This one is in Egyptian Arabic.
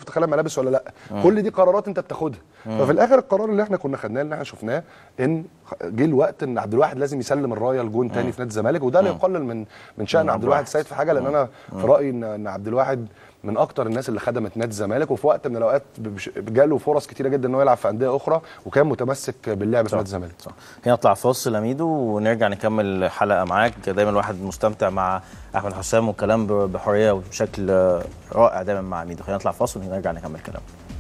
تخلى ملابس ولا لا كل دي قرارات انت بتاخدها ففي الاخر القرار اللي احنا كنا خدناه اللي احنا شفناه ان جه الوقت ان عبد الواحد لازم يسلم الرايه لجون تاني في نادي الزمالك وده لا يقلل من من شان عبد الواحد السيد في حاجه لان انا في رايي ان ان عبد الواحد من اكتر الناس اللي خدمت نادي الزمالك وفي وقت من الاوقات بش- جاله فرص كتيره جدا ان هو يلعب في انديه اخرى وكان متمسك باللعب في نادي الزمالك صح خلينا نطلع فاصل اميدو ونرجع نكمل الحلقه معاك دايما الواحد مستمتع مع احمد حسام والكلام ب- بحريه وبشكل رائع دايما مع اميدو خلينا نطلع فاصل ونرجع نكمل كلام